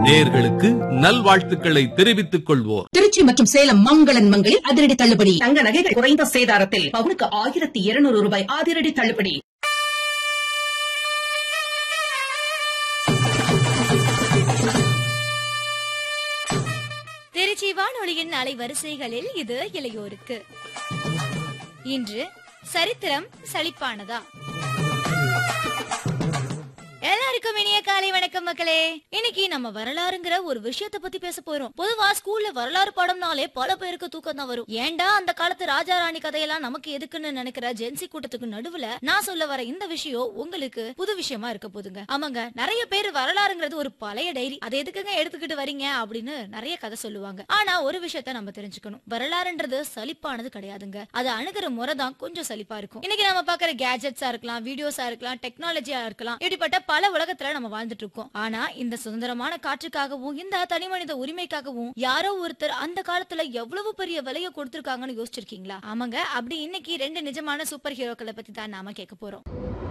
நேர்களுக்கு நல்வாழ்த்துக்களை தெரிவித்துக் கொள்வோர் திருச்சி மற்றும் சேலம் மங்களன் மங்களில் அதிரடி தள்ளுபடி தங்க நகைகள் குறைந்த சேதாரத்தில் பவுனுக்கு ஆயிரத்தி இருநூறு ரூபாய் அதிரடி தள்ளுபடி திருச்சி வானொலியின் அலைவரிசைகளில் இது இளையோருக்கு இன்று சரித்திரம் சலிப்பானதா எல்லாருக்கும் இனிய காலை வணக்கம் மக்களே இன்னைக்கு நம்ம வரலாறுங்கிற ஒரு விஷயத்த பத்தி பேச போறோம் பொதுவா ஸ்கூல்ல வரலாறு பாடம்னாலே பல பேருக்கு தூக்கம் தான் வரும் ஏன்டா அந்த காலத்து ராஜா ராணி கதையெல்லாம் நமக்கு எதுக்குன்னு நினைக்கிற ஜென்சி கூட்டத்துக்கு நடுவுல நான் சொல்ல வர இந்த விஷயம் உங்களுக்கு புது விஷயமா இருக்க போதுங்க ஆமாங்க நிறைய பேர் வரலாறுங்கிறது ஒரு பழைய டைரி அதை எதுக்குங்க எடுத்துக்கிட்டு வரீங்க அப்படின்னு நிறைய கதை சொல்லுவாங்க ஆனா ஒரு விஷயத்த நம்ம தெரிஞ்சுக்கணும் வரலாறுன்றது சலிப்பானது கிடையாதுங்க அதை அணுகிற முறை தான் கொஞ்சம் சலிப்பா இருக்கும் இன்னைக்கு நம்ம பாக்குற கேஜெட்ஸா இருக்கலாம் வீடியோஸா இருக்கலாம் டெக்னாலஜியா இருக்கலாம் இப்படிப்பட்ட பல உலகத்துல நம்ம வாழ்ந்துட்டு இருக்கோம் ஆனா இந்த சுதந்திரமான காற்றுக்காகவும் இந்த தனி மனித உரிமைக்காகவும் யாரோ ஒருத்தர் அந்த காலத்துல எவ்வளவு பெரிய விலையை கொடுத்திருக்காங்கன்னு யோசிச்சிருக்கீங்களா ஆமாங்க அப்படி இன்னைக்கு ரெண்டு நிஜமான சூப்பர் ஹீரோக்களை பத்தி தான் நாம கேட்க போறோம்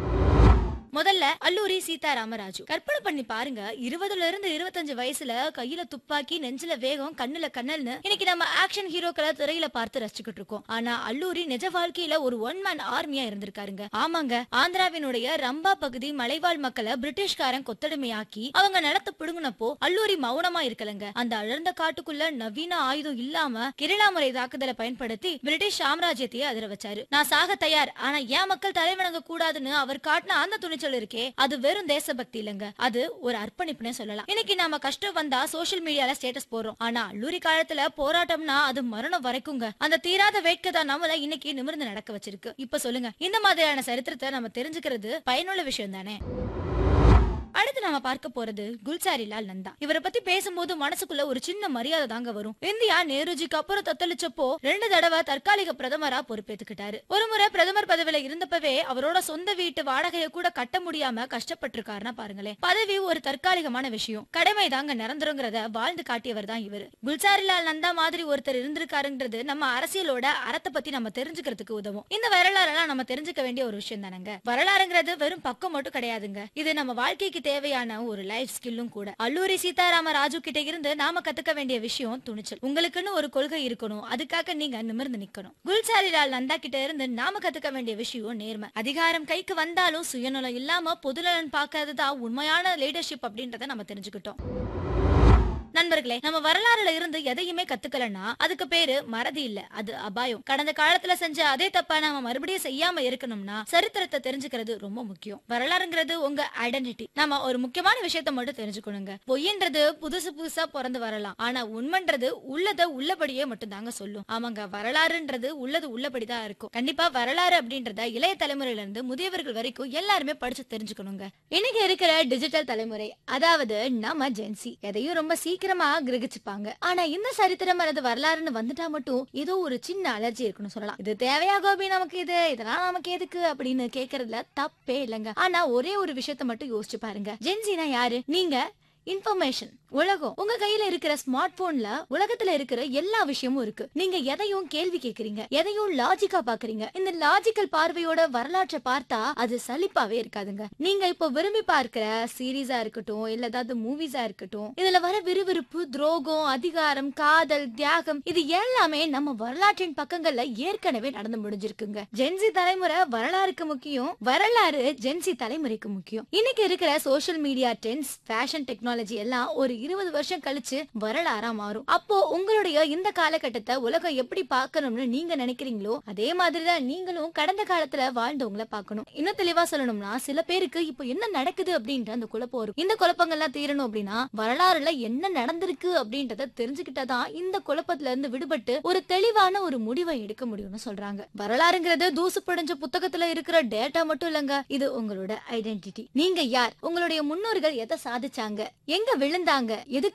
முதல்ல அல்லூரி சீதாராமராஜு கற்பனை பண்ணி பாருங்க இருபதுல இருந்து இருபத்தஞ்சு வயசுல கையில துப்பாக்கி நெஞ்சில வேகம் கண்ணுல கண்ணல்னு இன்னைக்கு நம்ம ஆக்ஷன் ஹீரோக்களை திரையில பார்த்து ரசிச்சுக்கிட்டு இருக்கோம் ஆனா அல்லூரி நிஜ வாழ்க்கையில ஒரு ஒன் மேன் ஆர்மியா இருந்திருக்காருங்க ஆமாங்க ஆந்திராவினுடைய ரம்பா பகுதி மலைவாழ் மக்களை பிரிட்டிஷ்காரன் கொத்தடிமையாக்கி அவங்க நிலத்தை பிடுங்கினப்போ அல்லூரி மௌனமா இருக்கலங்க அந்த அழர்ந்த காட்டுக்குள்ள நவீன ஆயுதம் இல்லாம கிரிலா முறை தாக்குதலை பயன்படுத்தி பிரிட்டிஷ் சாம்ராஜ்யத்தையே அதிர வச்சாரு நான் சாக தயார் ஆனா ஏன் மக்கள் தலைவணங்க கூடாதுன்னு அவர் காட்டின அந்த துணிச்சல் இருக்கே அது வெறும் தேசபக்தி இல்லங்க அது ஒரு அர்ப்பணிப்புனே சொல்லலாம் இன்னைக்கு நாம கஷ்டம் வந்தா சோஷியல் மீடியால ஸ்டேட்டஸ் போடுறோம் ஆனா அல்லூரி காலத்துல போராட்டம்னா அது மரணம் வரைக்குங்க அந்த தீராத வேட்கை தான் நம்மள இன்னைக்கு நிமிர்ந்து நடக்க வச்சிருக்கு இப்ப சொல்லுங்க இந்த மாதிரியான சரித்திரத்தை நம்ம தெரிஞ்சுக்கிறது பயனுள்ள விஷயம் தானே அடுத்து நாம பார்க்க போறது குல்சாரிலால் நந்தா இவரை பத்தி பேசும்போது மனசுக்குள்ள ஒரு சின்ன மரியாதை தாங்க வரும் இந்தியா நேருஜிக்கு அப்புறம் தத்தளிச்சப்போ ரெண்டு தடவை தற்காலிக பிரதமரா பொறுப்பேத்துக்கிட்டாரு ஒரு முறை பிரதமர் பதவியில இருந்தப்பவே அவரோட சொந்த வீட்டு வாடகையை கூட கட்ட முடியாம கஷ்டப்பட்டிருக்காருன்னா பாருங்களேன் பதவி ஒரு தற்காலிகமான விஷயம் கடமை தாங்க நிரந்தரங்கிறத வாழ்ந்து காட்டியவர் தான் இவர் குல்சாரிலால் நந்தா மாதிரி ஒருத்தர் இருந்திருக்காருங்கிறது நம்ம அரசியலோட அறத்தை பத்தி நம்ம தெரிஞ்சுக்கிறதுக்கு உதவும் இந்த வரலாறெல்லாம் நம்ம தெரிஞ்சுக்க வேண்டிய ஒரு விஷயம் தானங்க வரலாறுங்கிறது வெறும் பக்கம் மட்டும் கிடையாதுங்க இது நம்ம வாழ்க்கைக்கு தேவையான ஒரு லைஃப் ஸ்கில்லும் கூட அல்லூரி சீதாராம ராஜு கிட்ட இருந்து நாம கத்துக்க வேண்டிய விஷயம் துணிச்சல் உங்களுக்குன்னு ஒரு கொள்கை இருக்கணும் அதுக்காக நீங்க நிமிர்ந்து நிக்கணும் குல்சாரிலால் நந்தா கிட்ட இருந்து நாம கத்துக்க வேண்டிய விஷயம் நேர்மை அதிகாரம் கைக்கு வந்தாலும் சுயநலம் இல்லாம பொதுநலன் பார்க்கறதுதான் உண்மையான லீடர்ஷிப் அப்படின்றத நம்ம தெரிஞ்சுக்கிட்டோம் நண்பர்களே நம்ம வரலாறுல இருந்து எதையுமே கத்துக்கலன்னா அதுக்கு பேரு மறதி இல்ல அது அபாயம் கடந்த காலத்துல செஞ்ச அதே தப்ப நாம மறுபடியும் செய்யாம இருக்கணும்னா சரித்திரத்தை தெரிஞ்சுக்கிறது ரொம்ப முக்கியம் வரலாறுங்கிறது உங்க ஐடென்டிட்டி நம்ம ஒரு முக்கியமான விஷயத்த மட்டும் தெரிஞ்சுக்கணுங்க பொய்ன்றது புதுசு புதுசா பிறந்து வரலாம் ஆனா உண்மைன்றது உள்ளத உள்ளபடியே மட்டும் தாங்க சொல்லும் ஆமாங்க வரலாறுன்றது உள்ளது உள்ளபடிதான் இருக்கும் கண்டிப்பா வரலாறு அப்படின்றத இளைய தலைமுறையில இருந்து முதியவர்கள் வரைக்கும் எல்லாருமே படிச்சு தெரிஞ்சுக்கணுங்க இன்னைக்கு இருக்கிற டிஜிட்டல் தலைமுறை அதாவது நம்ம ஜென்சி எதையும் ரொம்ப சீக்கிரமா கிரகிச்சுப்பாங்க ஆனா இந்த சரித்திரம் அல்லது வரலாறுன்னு வந்துட்டா மட்டும் ஏதோ ஒரு சின்ன அலர்ஜி இருக்குன்னு சொல்லலாம் இது தேவையா கோபி நமக்கு இது இதெல்லாம் நமக்கு எதுக்கு அப்படின்னு கேக்குறதுல தப்பே இல்லைங்க ஆனா ஒரே ஒரு விஷயத்த மட்டும் யோசிச்சு பாருங்க ஜென்சினா யாரு நீங்க இன்ஃபர்மேஷன் உலகம் உங்க கையில இருக்கிற ஸ்மார்ட் போன்ல உலகத்துல இருக்கிற எல்லா விஷயமும் இருக்கு நீங்க எதையும் கேள்வி கேக்குறீங்க எதையும் லாஜிக்கா பாக்குறீங்க இந்த லாஜிக்கல் பார்வையோட வரலாற்றை பார்த்தா அது சலிப்பாவே இருக்காதுங்க நீங்க இப்போ விரும்பி பார்க்கிற சீரீஸா இருக்கட்டும் இல்ல ஏதாவது மூவிஸா இருக்கட்டும் இதுல வர விறுவிறுப்பு துரோகம் அதிகாரம் காதல் தியாகம் இது எல்லாமே நம்ம வரலாற்றின் பக்கங்கள்ல ஏற்கனவே நடந்து முடிஞ்சிருக்குங்க ஜென்சி தலைமுறை வரலாறுக்கு முக்கியம் வரலாறு ஜென்சி தலைமுறைக்கு முக்கியம் இன்னைக்கு இருக்கிற social media trends fashion technology எல்லாம் ஒரு இருபது வருஷம் கழிச்சு வரலாறா மாறும் அப்போ உங்களுடைய இந்த காலகட்டத்தை உலகம் எப்படி பார்க்கணும்னு நீங்க நினைக்கிறீங்களோ அதே மாதிரிதான் நீங்களும் கடந்த காலத்துல வாழ்ந்தவங்கள பார்க்கணும் இன்னும் தெளிவா சொல்லணும்னா சில பேருக்கு இப்போ என்ன நடக்குது அப்படின்ற அந்த குழப்பம் வரும் இந்த குழப்பங்கள்லாம் தீரணும் அப்படின்னா வரலாறுல என்ன நடந்திருக்கு அப்படின்றத தெரிஞ்சுக்கிட்டாதான் இந்த குழப்பத்துல இருந்து விடுபட்டு ஒரு தெளிவான ஒரு முடிவை எடுக்க முடியும்னு சொல்றாங்க வரலாறுங்கிறது தூசு படிஞ்ச புத்தகத்துல இருக்கிற டேட்டா மட்டும் இல்லங்க இது உங்களோட ஐடென்டிட்டி நீங்க யார் உங்களுடைய முன்னோர்கள் எதை சாதிச்சாங்க எங்க விழுந்தாங்க எதுக்கு